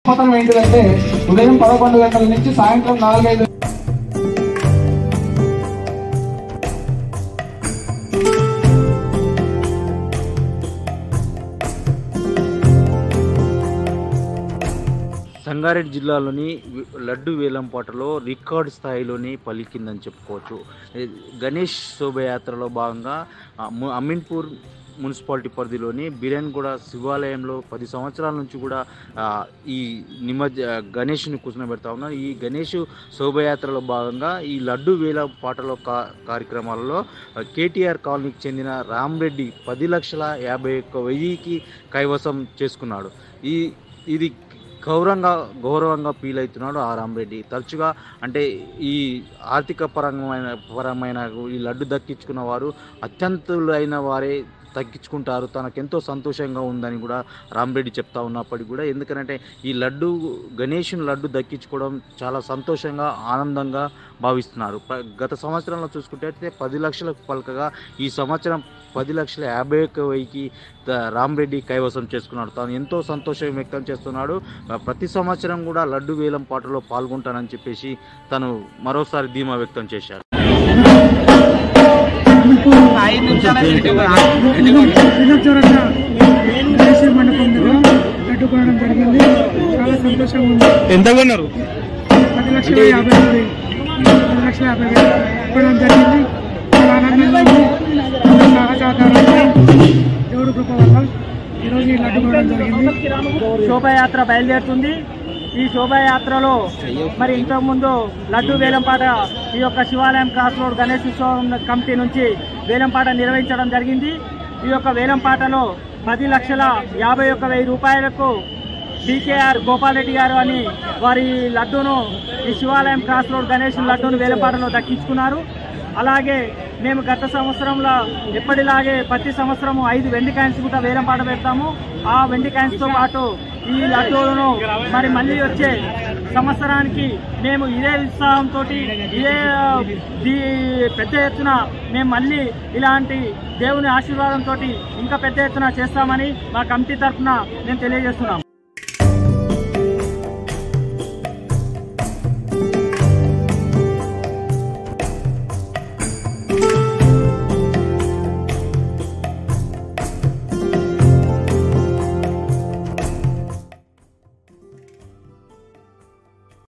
పతనం ఏంటిదంటే ఉదయం పదకొండు గంటల నుంచి సాయంత్రం నాలుగైదు సంగారెడ్డి జిల్లాలోని వి- లడ్డు వేలంపాటలో రికార్డు స్థాయిలోని పలికిందని చెప్పుకోవచ్చు ఏ, గణేష్ శోభయాత్రలో భాగంగా ఆ, ము- అమీన్పూర్ మున్సిపాలిటీ పరిధిలోని బిర్యానీగూడ శివాలయంలో పది సంవత్సరాల నుంచి కూడా ఆ, ఈ నిమజ్జ గణేష్ని కూర్చోబెడతా ఉన్నారు ఈ గణేష్ శోభయాత్రలో భాగంగా ఈ లడ్డు వేల పాటల కా కార్యక్రమాలలో ఆ, కేటీఆర్ కాలనీకి చెందిన రామ్రెడ్డి పది లక్షల యాభై ఒక్క వెయ్యికి కైవసం చేసుకున్నాడు ఈ ఇది గౌరవంగా గౌరవంగా ఫీల్ అవుతున్నాడు ఆ రామరెడ్డి తరచుగా అంటే ఈ ఆర్థిక పరమైన పరమైన ఈ లడ్డు దక్కించుకున్న వారు అత్యంతులైన వారే తగ్గించుకుంటారు తనకెంతో సంతోషంగా ఉందని కూడా రామరెడ్డి చెప్తా ఉన్నప్పటికీ కూడా ఎందుకంటే ఈ లడ్డు గణేషుని లడ్డు దక్కించుకోవడం చాలా సంతోషంగా ఆనందంగా భావిస్తున్నారు ప- గత సంవత్సరంలో చూసుకుంటే పది లక్షలకు పలకగా ఈ సంవత్సరం పది లక్షల యాభై ఒక్క వెయ్యికి ద- రామరెడ్డి కైవసం చేసుకున్నాడు తాను ఎంతో సంతోషం వ్యక్తం చేస్తున్నాడు ఆ, ప్రతి సంవత్సరం కూడా లడ్డు వేలం పాటలో పాల్గొంటానని చెప్పేసి తను మరోసారి ధీమా వ్యక్తం చేశారు వినోద్ చౌరస్తా దేశీయ మండపం దగ్గర పెట్టుకోవడం జరిగింది చాలా సంతోషంగా ఉంది ఎంత కొన్నారు పది లక్షల యాభై వేలు పది లక్షల యాభై వేలు ఇవ్వడం జరిగింది చాలా ఆనందంగా ఉంది అందరి సహజాతారంతో దేవుడి కృప వల్ల ఈరోజు ఈ లడ్డు కొనడం జరిగింది శోభాయాత్ర బయలుదేరుతుంది ఈ శోభాయాత్రలో మరి ఇంతకుముందు లడ్డు వేలంపాట ఈ యొక్క శివాలయం క్రాస్ రోడ్ గణేష్ ఉత్సవం కమిటీ నుంచి వేలంపాట నిర్వహించడం జరిగింది ఈ యొక్క వేలంపాటలో పది లక్షల యాభై ఒక్క వెయ్యి రూపాయలకు డికేఆర్ గోపాల్ రెడ్డి గారు అని వారి లడ్డూను ఈ శివాలయం క్రాస్ రోడ్ గణేష్ లడ్డూను వేలంపాటలో దక్కించుకున్నారు అలాగే మేము గత సంవత్సరంలో ఎప్పటిలాగే ప్రతి సంవత్సరం ఐదు వెండి కాయిన్స్ కూడా వేలంపాట పెడతాము ఆ వెండి కాయిన్స్ తో పాటు ఈ లడ్డూలను మరి మళ్ళీ వచ్చే సంవత్సరానికి మేము ఇదే ఉత్సాహంతో ఇదే ఆ, దీ- పెద్ద ఎత్తున మేము మళ్ళీ ఇలాంటి దేవుని ఆశీర్వాదంతో ఇంకా పెద్ద ఎత్తున చేస్తామని మా కమిటీ తరఫున మేము తెలియజేస్తున్నాం